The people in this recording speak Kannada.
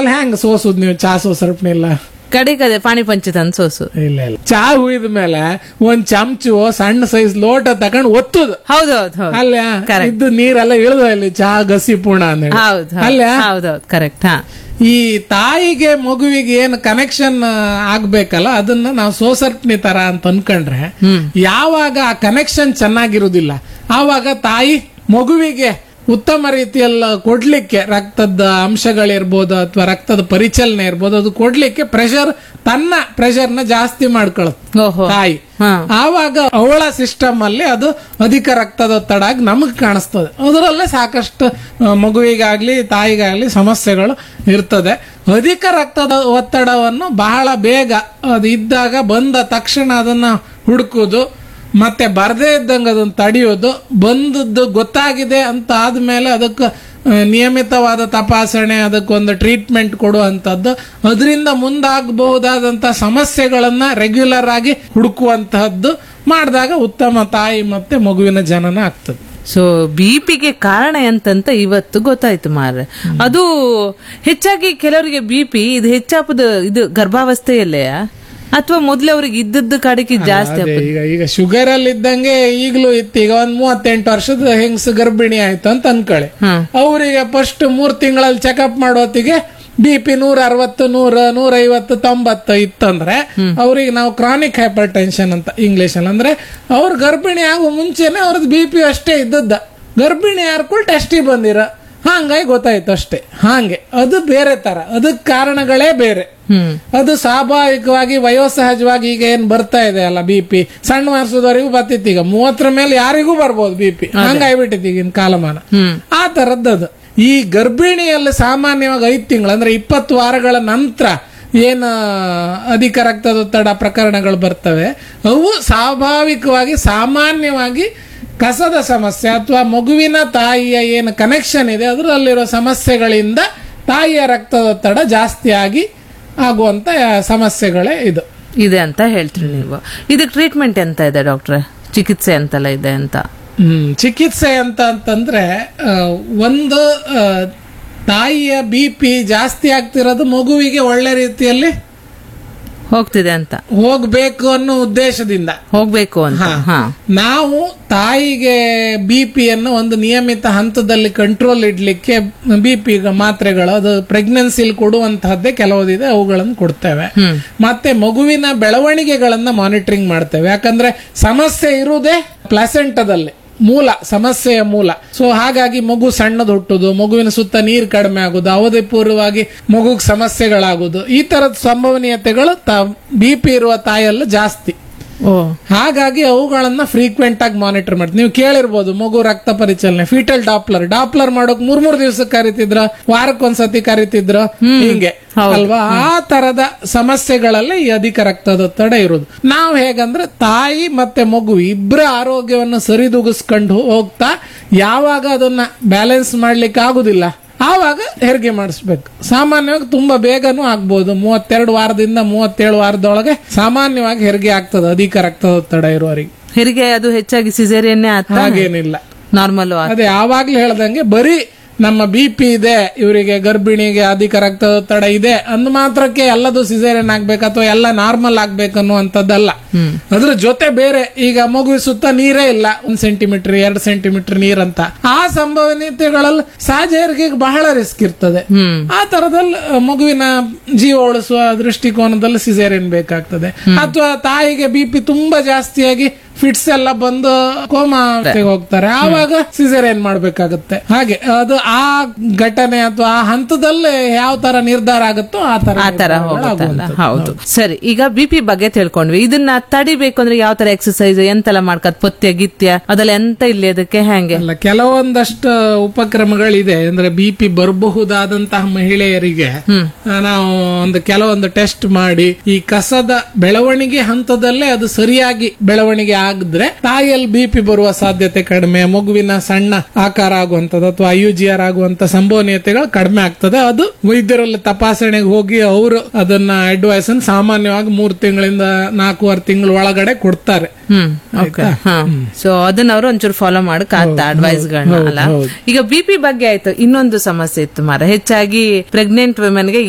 ಆಮೇಲೆ ಹೆಂಗ್ ಸೋಸುದ್ ನೀವು ಚಾ ಸೋಸರ್ಪಣಿ ಇಲ್ಲ ಕಡೆಗೆ ಅದೇ ಪಾಣಿ ಪಂಚ ತಂದು ಸೋಸು ಇಲ್ಲ ಇಲ್ಲ ಚಾ ಹುಯ್ದ ಮೇಲೆ ಒಂದ್ ಚಮಚು ಸಣ್ಣ ಸೈಜ್ ಲೋಟ ತಕೊಂಡ್ ಒತ್ತುದು ಹೌದೌದು ಹೌದು ಅಲ್ಲ Correct. ಇದ್ದು ನೀರೆಲ್ಲ ಇಳಿದ ಇಲ್ಲಿ ಚಹಾ ಗಸಿ ಪೂರ್ಣ ಅಂದೇಳಿ ಹೌದು ಅಲ್ಲ ಹೌದೌದು ಕರೆಕ್ಟ್ ಹಾ ಈ ತಾಯಿಗೆ ಮಗುವಿಗೆ ಏನು ಕನೆಕ್ಷನ್ ಆಗ್ಬೇಕಲ್ಲ ಅದನ್ನ ನಾವು ಸೋಸರ್ಪಣಿ ತರ ಅಂತ ಅನ್ಕೊಂಡ್ರೆ ಯಾವಾಗ ಆ ಕನೆಕ್ಷನ್ ಚೆನ್ನಾಗಿರುವುದಿಲ್ಲ ಆವಾಗ ತಾಯಿ ಮಗುವಿಗೆ ಉತ್ತಮ ರೀತಿಯಲ್ಲಿ ಕೊಡ್ಲಿಕ್ಕೆ ರಕ್ತದ ಅಂಶಗಳಿರ್ಬೋದು ಅಥವಾ ರಕ್ತದ ಪರಿಚಲನೆ ಇರ್ಬೋದು ಅದು ಕೊಡ್ಲಿಕ್ಕೆ ಪ್ರೆಷರ್ ತನ್ನ ಪ್ರೆಷರ್ ನ ಜಾಸ್ತಿ ಮಾಡ್ಕೊಳುತ್ತೆ ಓಹೋ ತಾಯಿ ಹಾ ಆವಾಗ ಅವಳ ಸಿಸ್ಟಮ್ ಅಲ್ಲಿ ಅದು ಅಧಿಕ ರಕ್ತದೊತ್ತಡ ಆಗಿ ನಮಗ್ ಕಾಣಿಸ್ತದೆ ಅದರಲ್ಲೇ ಸಾಕಷ್ಟು ಆ, ಮಗುವಿಗಾಗ್ಲಿ ತಾಯಿಗಾಗ್ಲಿ ಸಮಸ್ಯೆಗಳು ಇರ್ತದೆ ಅಧಿಕ ರಕ್ತದ ಒತ್ತಡವನ್ನು ಬಹಳ ಬೇಗ ಅದು ಇದ್ದಾಗ ಬಂದ ತಕ್ಷಣ ಅದನ್ನ ಹುಡುಕುದು ಮತ್ತೆ ಬರದೇ ಇದ್ದಂಗೆ ಅದನ್ನ ತಡೆಯೋದು ಬಂದದ್ದು ಗೊತ್ತಾಗಿದೆ ಅಂತ ಆದ್ಮೇಲೆ ಅದಕ್ಕೆ ಆ, ನಿಯಮಿತವಾದ ತಪಾಸಣೆ ಅದಕ್ಕೊಂದು ಟ್ರೀಟ್ಮೆಂಟ್ ಕೊಡುವಂಥದ್ದು ಅದರಿಂದ ಮುಂದಾಗಬಹುದಾದಂಥ ಸಮಸ್ಯೆಗಳನ್ನ ರೆಗ್ಯುಲರ್ ಆಗಿ ಹುಡುಕುವಂತಹದ್ದು ಮಾಡಿದಾಗ ಉತ್ತಮ ತಾಯಿ ಮತ್ತೆ ಮಗುವಿನ ಜನನ ಆಗ್ತದೆ ಸೊ ಬಿಪಿಗೆ ಕಾರಣ ಎಂತಂತ ಇವತ್ತು ಗೊತ್ತಾಯ್ತು ಮಾರ್ರೆ ಅದು ಹೆಚ್ಚಾಗಿ ಕೆಲವರಿಗೆ ಬಿಪಿ ಇದು ಹೆಚ್ಚಾಪದ ಇದು ಗರ್ಭಾವಸ್ಥೆಯಲ್ಲೇ ಅಥವಾ ಮೊದ್ಲು ಅವ್ರಿಗೆ ಇದ್ದದ್ದು ಕಡೆಗೆ ಜಾಸ್ತಿ ಅದೇ ಈಗ ಈಗ ಶುಗರ್ ಅಲ್ಲಿ ಇದ್ದಂಗೆ ಈಗಲೂ ಇತ್ತು ಈಗ ಒಂದ್ ಮೂವತ್ತೆಂಟು ವರ್ಷದ ಹೆಂಗಸ ಗರ್ಭಿಣಿ ಆಯ್ತು ಅಂತ ಅನ್ಕೊಳ್ಳಿ ಹ್ಮ್ ಅವರಿಗೆ ಫಸ್ಟ್ ಮೂರ್ ತಿಂಗಳಲ್ಲಿ ಚೆಕಪ್ ಮಾಡೋತ್ತಿಗೆ ಬಿ ಪಿ ನೂರ ಅರವತ್ತು ನೂರ ನೂರ ಐವತ್ತು ತೊಂಬತ್ತು ಇತ್ತಂದ್ರೆ ಅವ್ರಿಗೆ ನಾವು ಕ್ರಾನಿಕ್ ಹೈಪರ್ ಟೆನ್ಷನ್ ಅಂತ ಇಂಗ್ಲಿಷ್ ಅಲ್ಲಿ ಅಂದ್ರೆ ಅವ್ರ ಗರ್ಭಿಣಿ ಆಗೋ ಮುಂಚೆನೆ ಅವ್ರದ್ದು ಬಿ ಪಿ ಅಷ್ಟೇ ಇದ್ದದ್ದ ಗರ್ಭಿಣಿ ಯಾರ್ಕೊಳ್ ಟೆಸ್ಟಿಗೆ ಬಂದಿರ ಹಂಗಾಗಿ ಗೊತ್ತಾಯ್ತು ಅಷ್ಟೇ ಹಾಗೆ ಅದು ಬೇರೆ ತರ ಅದಕ್ಕೆ ಕಾರಣಗಳೇ ಬೇರೆ ಹ್ಮ್ ಅದು ಸ್ವಾಭಾವಿಕವಾಗಿ ವಯೋಸಹಜವಾಗಿ ಈಗ ಏನ್ ಬರ್ತಾ ಇದೆ ಅಲ್ಲ ಬಿ ಪಿ ಸಣ್ಣ ವರ್ಷದವರೆಗೂ ಬರ್ತಿತ್ತು ಈಗ ಮೂವತ್ತರ ಮೇಲೆ ಯಾರಿಗೂ ಬರ್ಬೋದು ಬಿ ಪಿ ಹಂಗಾಗ್ಬಿಟ್ಟಿತ್ತು ಈಗಿನ ಕಾಲಮಾನ ಹ್ಮ್ ಆ ತರದ್ದದು ಈ ಗರ್ಭಿಣಿಯಲ್ಲಿ ಸಾಮಾನ್ಯವಾಗಿ ಐದು ತಿಂಗಳು ಅಂದ್ರೆ ಇಪ್ಪತ್ತು ವಾರಗಳ ನಂತರ ಏನು ಅಧಿಕ ರಕ್ತದೊತ್ತಡ ಪ್ರಕರಣಗಳು ಬರ್ತವೆ ಅವು ಸ್ವಾಭಾವಿಕವಾಗಿ ಸಾಮಾನ್ಯವಾಗಿ ಕಸದ ಸಮಸ್ಯೆ ಅಥವಾ ಮಗುವಿನ ತಾಯಿಯ ಏನು ಕನೆಕ್ಷನ್ ಇದೆ ಅದರಲ್ಲಿರೋ ಸಮಸ್ಯೆಗಳಿಂದ ತಾಯಿಯ ರಕ್ತದೊತ್ತಡ ಜಾಸ್ತಿ ಆಗಿ ಆಗುವಂತ ಸಮಸ್ಯೆಗಳೇ ಇದು ಇದೆ ಅಂತ ಹೇಳ್ತೀರಿ ನೀವು ಇದಕ್ಕೆ ಟ್ರೀಟ್ಮೆಂಟ್ ಎಂತ ಇದೆ ಡಾಕ್ಟ್ರೆ ಚಿಕಿತ್ಸೆ ಎಂತೆಲ್ಲ ಇದೆ ಅಂತ ಹ್ಮ್ ಚಿಕಿತ್ಸೆ ಅಂತ ಅಂತಂದ್ರೆ ಆ, ಒಂದು ಆ, ತಾಯಿಯ ಬಿ ಪಿ ಜಾಸ್ತಿ ಆಗ್ತಿರೋದು ಮಗುವಿಗೆ ಒಳ್ಳೆ ರೀತಿಯಲ್ಲಿ ಹೋಗ್ತಿದೆ ಅಂತ ಹೋಗ್ಬೇಕು ಅನ್ನೋ ಉದ್ದೇಶದಿಂದ ಹೋಗ್ಬೇಕು ಅಂತ ಹಾ ನಾವು ತಾಯಿಗೆ ಬಿ ಪಿಯನ್ನು ಒಂದು ನಿಯಮಿತ ಹಂತದಲ್ಲಿ ಕಂಟ್ರೋಲ್ ಇಡ್ಲಿಕ್ಕೆ ಬಿ ಪಿ ಮಾತ್ರೆಗಳು ಅದು ಪ್ರೆಗ್ನೆನ್ಸಿಲಿ ಕೊಡುವಂತಹದ್ದೇ ಕೆಲವುದಿದೆ ಅವುಗಳನ್ನು ಕೊಡ್ತೇವೆ ಹ್ಮ್ ಮತ್ತೆ ಮಗುವಿನ ಬೆಳವಣಿಗೆಗಳನ್ನ ಮಾನಿಟರಿಂಗ್ ಮಾಡ್ತೇವೆ ಯಾಕಂದ್ರೆ ಸಮಸ್ಯೆ ಇರುವುದೇ ಪ್ಲಾಸೆಂಟದಲ್ಲಿ ಮೂಲ ಸಮಸ್ಯೆಯ ಮೂಲ ಸೊ ಹಾಗಾಗಿ ಮಗು ಸಣ್ಣದು ಹುಟ್ಟುದು ಮಗುವಿನ ಸುತ್ತ ನೀರು ಕಡಿಮೆ ಆಗುದು ಅವಧಿ ಪೂರ್ವವಾಗಿ ಮಗುಗ್ ಸಮಸ್ಯೆಗಳಾಗುದು ಈ ತರದ ಸಂಭವನೀಯತೆಗಳು ಬಿ ಪಿ ಇರುವ ತಾಯಲ್ಲ ಜಾಸ್ತಿ ಓ ಹಾಗಾಗಿ ಅವುಗಳನ್ನ ಫ್ರೀಕ್ವೆಂಟ್ ಆಗಿ ಮಾನಿಟರ್ ಮಾಡ್ತೀವಿ ನೀವು ಕೇಳಿರ್ಬೋದು ಮಗು ರಕ್ತ ಪರಿಚಲನೆ ಫೀಟಲ್ ಡಾಪ್ಲರ್ ಡಾಪ್ಲರ್ ಮಾಡೋಕ್ ಮೂರ್ ಮೂರ್ ದಿವಸಕ್ಕೆ ಕರಿತಿದ್ರ ವಾರಕ್ಕೊಂದ್ಸತಿ ಕರಿತಿದ್ರ ಹಿಂಗೆ ಅಲ್ವಾ ಆ ತರದ ಸಮಸ್ಯೆಗಳಲ್ಲಿ ಈ ಅಧಿಕ ರಕ್ತದೊತ್ತಡ ಇರುವುದು ನಾವು ಹೇಗಂದ್ರೆ ತಾಯಿ ಮತ್ತೆ ಮಗು ಇಬ್ಬರ ಆರೋಗ್ಯವನ್ನು ಸರಿದೂಗಿಸ್ಕೊಂಡು ಹೋಗ್ತಾ ಯಾವಾಗ ಅದನ್ನ ಬ್ಯಾಲೆನ್ಸ್ ಮಾಡ್ಲಿಕ್ಕೆ ಆಗುದಿಲ್ಲ ಆವಾಗ ಹೆರಿಗೆ ಮಾಡಿಸ್ಬೇಕು ಸಾಮಾನ್ಯವಾಗಿ ತುಂಬಾ ಬೇಗನೂ ಆಗ್ಬೋದು ಮೂವತ್ತೆರಡು ವಾರದಿಂದ ಮೂವತ್ತೇಳು ವಾರದೊಳಗೆ ಸಾಮಾನ್ಯವಾಗಿ ಹೆರಿಗೆ ಆಗ್ತದೆ ಅಧಿಕ ರಕ್ತದೊತ್ತಡ ಇರುವವರಿಗೆ ಹೆರಿಗೆ ಅದು ಹೆಚ್ಚಾಗಿ ಸಿಸೇರಿಯನ್ನೇ ಆತ ಹಾಗೇನಿಲ್ಲ ನಾರ್ಮಲ್ ಅದೇ ಆವಾಗ್ಲೇ ಹೇಳ್ದಂಗೆ ಬರೀ ನಮ್ಮ ಬಿ ಪಿ ಇದೆ ಇವರಿಗೆ ಗರ್ಭಿಣಿಗೆ ಅಧಿಕ ರಕ್ತದೊತ್ತಡ ಇದೆ ಅಂದ ಮಾತ್ರಕ್ಕೆ ಎಲ್ಲದು ಸಿಸೇರಿಯನ್ ಆಗ್ಬೇಕು ಅಥವಾ ಎಲ್ಲ ನಾರ್ಮಲ್ ಆಗ್ಬೇಕು ಅನ್ನುವಂಥದ್ದಲ್ಲ ಹ್ಮ್ ಅದ್ರ ಜೊತೆ ಬೇರೆ ಈಗ ಮಗು ಸುತ್ತ ನೀರೇ ಇಲ್ಲ ಒಂದ್ ಸೆಂಟಿಮೀಟರ್ ಎರಡು ಸೆಂಟಿಮೀಟರ್ ನೀರಂತ ಆ ಸಂಭವನೀಯತೆಗಳಲ್ಲಿ ಸಹಜ ಹೆರಿಗೆಗೆ ಬಹಳ ರಿಸ್ಕ್ ಇರ್ತದೆ ಹ್ಮ್ ಆ ತರದಲ್ಲಿ ಅ, ಮಗುವಿನ ಜೀವ ಉಳಿಸುವ ದೃಷ್ಟಿಕೋನದಲ್ಲಿ ಸಿಸೇರಿಯನ್ ಬೇಕಾಗ್ತದೆ ಅಥವಾ ತಾಯಿಗೆ ಬಿ ಪಿ ತುಂಬಾ ಜಾಸ್ತಿಯಾಗಿ ಫಿಟ್ಸ್ ಎಲ್ಲ ಬಂದು ಕೋಮಾ ಹೋಗ್ತಾರೆ ಆವಾಗ ಸಿಸೇರಿಯನ್ ಮಾಡ್ಬೇಕಾಗುತ್ತೆ ಹಾಗೆ ಅದು ಆ ಘಟನೆ ಅಥವಾ ಆ ಹಂತದಲ್ಲಿ ಯಾವ ತರ ನಿರ್ಧಾರ ಆಗುತ್ತೋ ಆ ತರ ಆ ತರ ನಿರ್ಧಾರಗಳು ಹೋಗುತ್ತಲ್ಲ ಆಗುವಂಥದ್ದು. ಹೌದು ಸರಿ ಈಗ ಬಿ ಪಿ ಬಗ್ಗೆ ತಿಳ್ಕೊಂಡ್ವಿ ಇದನ್ನ ತಡಿಬೇಕು ಅಂದ್ರೆ ಯಾವ ತರ ಎಕ್ಸರ್ಸೈಸ್ ಎಂತೆಲ್ಲ ಮಾಡ್ಕತ್ ಪಥ್ಯ ಗಿತ್ಯ ಅದೆಲ್ಲ ಎಂತ ಇಲ್ಲಿ ಅದಕ್ಕೆ ಹೆಂಗೆ ಅಲ್ಲ ಕೆಲವೊಂದಷ್ಟು ಉಪಕ್ರಮಗಳಿದೆ ಅಂದ್ರೆ ಬಿ ಪಿ ಬರಬಹುದಾದಂತಹ ಮಹಿಳೆಯರಿಗೆ ಹ್ಮ್ ಆ, ನಾವು ಒಂದು ಕೆಲವೊಂದು ಟೆಸ್ಟ್ ಮಾಡಿ ಈ ಕಸದ ಬೆಳವಣಿಗೆ ಹಂತದಲ್ಲೇ ಅದು ಸರಿಯಾಗಿ ಬೆಳವಣಿಗೆ ಆಗಿದ್ರೆ ತಾಯಿಯಲ್ಲಿ ಬಿ ಪಿ ಬರುವ ಸಾಧ್ಯತೆ ಕಡಿಮೆ ಮಗುವಿನ ಸಣ್ಣ ಆಕಾರ ಆಗುವಂತದ್ದು ಅಥವಾ ಐ ಯು ಜಿ ಆರ್ ಆಗುವಂತ ಸಂಭವನೀಯತೆಗಳು ಕಡಿಮೆ ಆಗ್ತದೆ ಅದು ವೈದ್ಯರಲ್ಲಿ ತಪಾಸಣೆಗೆ ಹೋಗಿ ಅವರು ಅದನ್ನ ಅಡ್ವೈಸ್ ಸಾಮಾನ್ಯವಾಗಿ ಮೂರು ತಿಂಗಳಿಂದ ನಾಲ್ಕೂವರೆ ತಿಂಗಳ ಒಳಗಡೆ ಕೊಡ್ತಾರೆ ಹ್ಮ್ ಓಕೆ ಹಾ ಸೊ ಅದನ್ನ ಅವರು ಒಂಚೂರು ಫಾಲೋ ಮಾಡಕ್ ಆತ ಅಡ್ವೈಸ್ ಗಳನ್ನ ಅಲ್ಲ ಈಗ ಬಿ ಪಿ ಬಗ್ಗೆ ಆಯ್ತು ಇನ್ನೊಂದು ಸಮಸ್ಯೆ ಇತ್ತು ಮಾರ ಹೆಚ್ಚಾಗಿ ಪ್ರೆಗ್ನೆಂಟ್ ವುಮೆನ್ಗೆ